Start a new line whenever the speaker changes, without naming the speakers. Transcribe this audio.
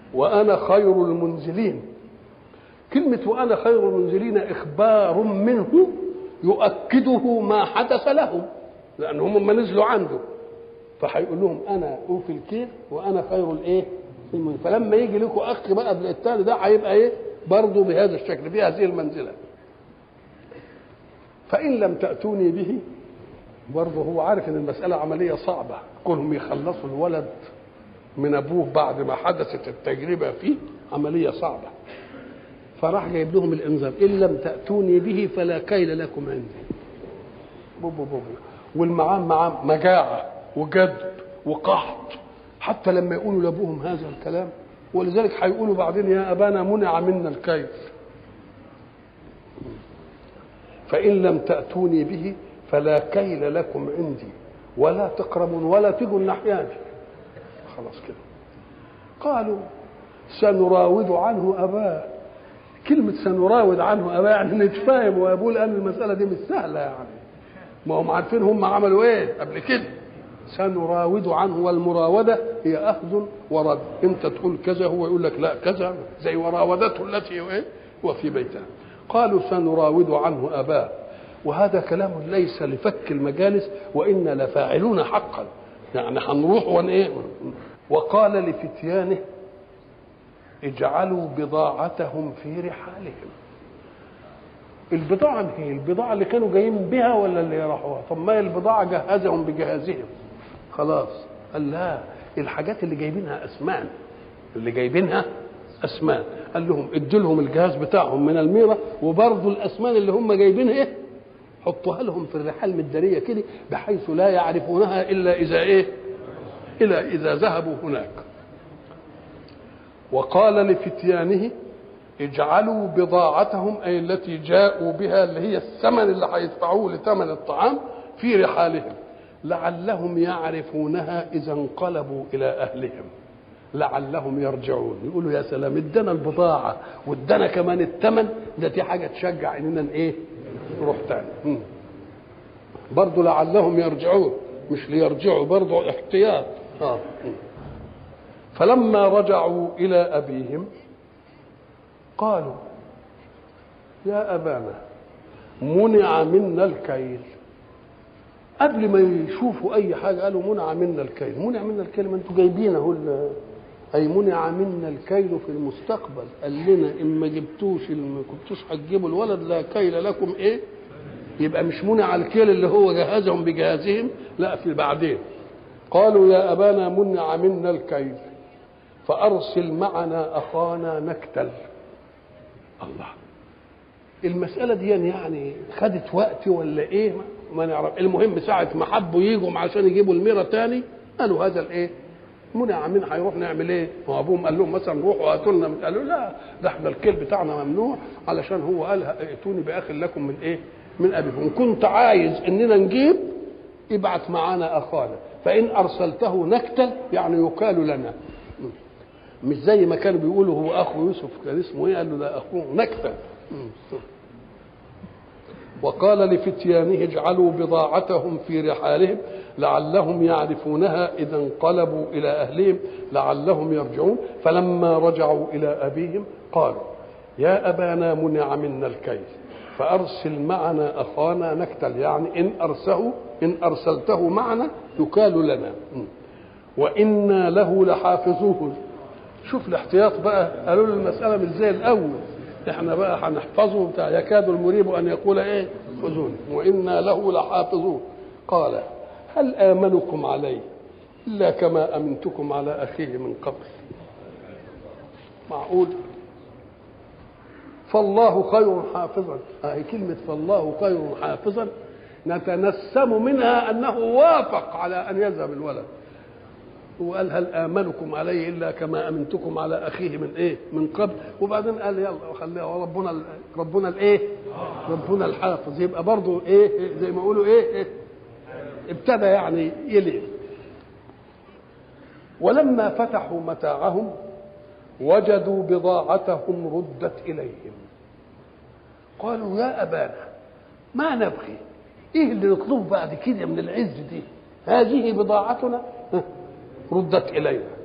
وأنا خير المنزلين كلمة وأنا خير المنزلين إخبار منه يؤكده ما حدث لهم لأن هم ما نزلوا عنده فهيقول لهم أنا أوفي الكيل وأنا خير الإيه؟ المنزل. فلما يجي لكم أخ بقى التاني ده هيبقى إيه؟ برضه بهذا الشكل في هذه المنزلة فإن لم تأتوني به برضه هو عارف ان المسألة عملية صعبة كونهم يخلصوا الولد من أبوه بعد ما حدثت التجربة فيه عملية صعبة فراح جايب لهم الإنذار إن لم تأتوني به فلا كيل لكم عندي بوبو بوبو والمعام معاه مجاعة وجدب وقحط حتى لما يقولوا لأبوهم هذا الكلام ولذلك هيقولوا بعدين يا أبانا منع منا الكيل فإن لم تأتوني به فلا كيل لكم عندي ولا تقربون ولا تجوا الناحية خلاص كده قالوا سنراود عنه أباه كلمة سنراود عنه أباه يعني نتفاهم وأبوه لأن المسألة دي مش سهلة يعني ما هم عارفين هم عملوا إيه قبل كده سنراود عنه والمراودة هي أخذ ورد أنت تقول كذا هو يقول لك لا كذا زي وراودته التي إيه وفي بيتها قالوا سنراود عنه أباه وهذا كلام ليس لفك المجالس وإنا لفاعلون حقا يعني هنروح ون إيه وقال لفتيانه اجعلوا بضاعتهم في رحالهم البضاعة هي البضاعة اللي كانوا جايين بها ولا اللي راحوها طب ما البضاعة جهزهم بجهازهم خلاص قال لا الحاجات اللي جايبينها أسمان اللي جايبينها أسمان قال لهم ادوا لهم الجهاز بتاعهم من الميرة وبرضه الأسمان اللي هم جايبينها إيه حطوها لهم في الرحال مدارية كده بحيث لا يعرفونها إلا إذا إيه إلا إذا ذهبوا هناك وقال لفتيانه اجعلوا بضاعتهم أي التي جاءوا بها اللي هي الثمن اللي هيدفعوه لثمن الطعام في رحالهم لعلهم يعرفونها إذا انقلبوا إلى أهلهم لعلهم يرجعون يقولوا يا سلام ادانا البضاعة وادانا كمان الثمن ده دي حاجة تشجع اننا ايه نروح تاني برضه لعلهم يرجعون مش ليرجعوا برضه احتياط آه. فلما رجعوا إلى أبيهم قالوا يا أبانا منع منا الكيل قبل ما يشوفوا أي حاجة قالوا منع منا الكيل منع منا الكيل ما أنتوا جايبينه أي منع منا الكيل في المستقبل قال لنا إن ما جبتوش ما كنتوش هتجيبوا الولد لا كيل لكم إيه يبقى مش منع الكيل اللي هو جهزهم بجهازهم لا في بعدين قالوا يا أبانا منع منا الكيل فأرسل معنا أخانا نكتل الله المسألة دي يعني خدت وقت ولا إيه ما نعرف المهم ساعة ما حبوا يجوا عشان يجيبوا الميرة تاني قالوا هذا الإيه منع من هيروح نعمل ايه؟ هو ابوهم قال لهم مثلا روحوا هاتوا لنا قالوا لا ده احنا الكيل بتاعنا ممنوع علشان هو قال ائتوني باخ لكم من ايه؟ من ابيكم ان كنت عايز اننا نجيب ابعت معانا اخانا فان ارسلته نكتل يعني يقال لنا مش زي ما كانوا بيقولوا هو اخو يوسف كان اسمه ايه؟ قال له ده اخوه نكتل وقال لفتيانه اجعلوا بضاعتهم في رحالهم لعلهم يعرفونها اذا انقلبوا الى اهلهم لعلهم يرجعون فلما رجعوا الى ابيهم قالوا يا ابانا منع منا الكيل فارسل معنا اخانا نكتل يعني ان ارسله ان ارسلته معنا يكال لنا وانا له لحافظوه شوف الاحتياط بقى قالوا له المساله مش زي الاول احنا بقى هنحفظه بتاع يكاد المريب ان يقول ايه خذوني وانا له لحافظون قال هل امنكم عليه الا كما امنتكم على اخيه من قبل معقول فالله خير حافظا هي كلمة فالله خير حافظا نتنسم منها أنه وافق على أن يذهب الولد وقال هل آمنكم عليه إلا كما أمنتكم على أخيه من إيه من قبل وبعدين قال يلا خليها ربنا ربنا الإيه ربنا الحافظ يبقى برضه إيه زي ما يقولوا إيه, إيه ابتدى يعني يلي ولما فتحوا متاعهم وجدوا بضاعتهم ردت إليهم قالوا يا أبانا ما نبغي إيه اللي نطلبه بعد كده من العز دي هذه بضاعتنا ردت إلينا